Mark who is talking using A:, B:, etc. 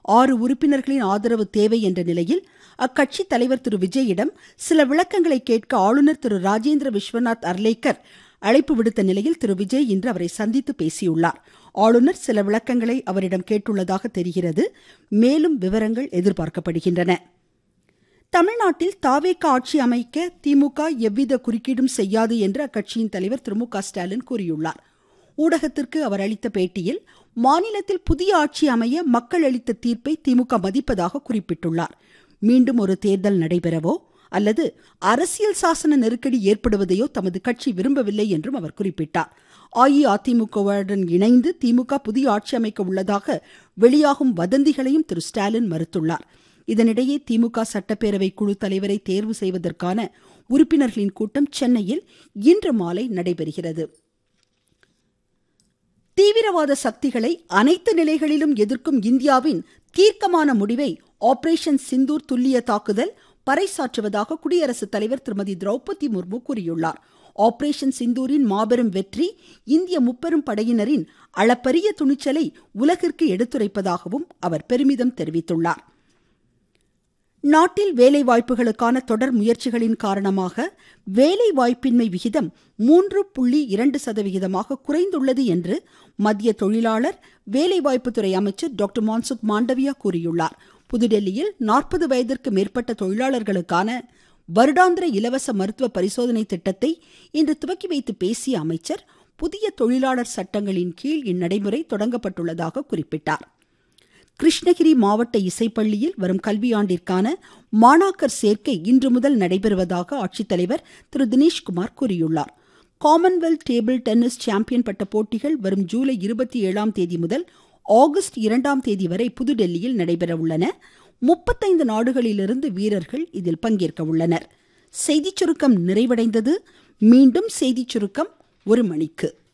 A: ஆறு உறுப்பினர்களின் ஆதரவு தேவை என்ற நிலையில் அக்கட்சி தலைவர் திரு விஜயிடம் சில விளக்கங்களை கேட்க ஆளுநர் திரு ராஜேந்திர விஸ்வநாத் அர்லேக்கர் அழைப்பு விடுத்த நிலையில் திரு விஜய் இன்று அவரை சந்தித்து பேசியுள்ளார் ஆளுநர் சில விளக்கங்களை அவரிடம் கேட்டுள்ளதாக தெரிகிறது மேலும் விவரங்கள் எதிர்பார்க்கப்படுகின்றன தமிழ்நாட்டில் தாவேக ஆட்சி அமைக்க திமுக எவ்வித குறுக்கீடும் செய்யாது என்று அக்கட்சியின் தலைவர் திரு மு க ஸ்டாலின் கூறியுள்ளார் ஊடகத்திற்கு அவர் அளித்த பேட்டியில் மாநிலத்தில் புதிய ஆட்சி அமைய மக்கள் அளித்த தீர்ப்பை திமுக மதிப்பதாக குறிப்பிட்டுள்ளார் மீண்டும் ஒரு தேர்தல் நடைபெறவோ அல்லது அரசியல் சாசன நெருக்கடி ஏற்படுவதையோ தமது கட்சி விரும்பவில்லை என்றும் அவர் குறிப்பிட்டார் அஇஅதிமுகவுடன் இணைந்து திமுக புதிய ஆட்சி அமைக்க உள்ளதாக வெளியாகும் வதந்திகளையும் திரு ஸ்டாலின் மறுத்துள்ளார் இதனிடையே திமுக சட்டப்பேரவை குழு தலைவரை தேர்வு செய்வதற்கான உறுப்பினர்களின் கூட்டம் சென்னையில் இன்று மாலை நடைபெறுகிறது தீவிரவாத சக்திகளை அனைத்து நிலைகளிலும் எதிர்க்கும் இந்தியாவின் தீர்க்கமான முடிவை ஆபரேஷன் சிந்தூர் துல்லிய தாக்குதல் பறைசாற்றுவதாக குடியரசுத் தலைவர் திருமதி திரௌபதி முர்மு கூறியுள்ளார் ஆபரேஷன் சிந்தூரின் மாபெரும் வெற்றி இந்திய முப்பெரும் படையினரின் அளப்பரிய துணிச்சலை உலகிற்கு எடுத்துரைப்பதாகவும் அவர் பெருமிதம் தெரிவித்துள்ளார் நாட்டில் வேலை வாய்ப்புகளுக்கான தொடர் முயற்சிகளின் காரணமாக வேலை வாய்ப்பின்மை விகிதம் மூன்று புள்ளி இரண்டு சதவிகிதமாக குறைந்துள்ளது என்று மத்திய தொழிலாளர் வேலைவாய்ப்புத்துறை அமைச்சர் டாக்டர் மான்சுக் மாண்டவியா கூறியுள்ளார் புதுடெல்லியில் நாற்பது வயதிற்கு மேற்பட்ட தொழிலாளர்களுக்கான வருடாந்திர இலவச மருத்துவ பரிசோதனை திட்டத்தை இன்று துவக்கி வைத்து பேசிய அமைச்சர் புதிய தொழிலாளர் சட்டங்களின் கீழ் இந்நடைமுறை தொடங்கப்பட்டுள்ளதாக குறிப்பிட்டார் கிருஷ்ணகிரி மாவட்ட இசைப்பள்ளியில் வரும் கல்வியாண்டிற்கான மாணாக்கர் சேர்க்கை இன்று முதல் நடைபெறுவதாக ஆட்சித்தலைவர் திரு தினேஷ்குமார் கூறியுள்ளார் காமன்வெல்த் டேபிள் டென்னிஸ் சாம்பியன் பட்ட போட்டிகள் வரும் ஜூலை இருபத்தி ஏழாம் தேதி முதல் ஆகஸ்ட் இரண்டாம் தேதி வரை புதுடெல்லியில் நடைபெற உள்ளன முப்பத்தைந்து நாடுகளிலிருந்து வீரர்கள் இதில் பங்கேற்க உள்ளனர் செய்திச் சுருக்கம் நிறைவடைந்தது மீண்டும் செய்திச் சுருக்கம் ஒரு மணிக்கு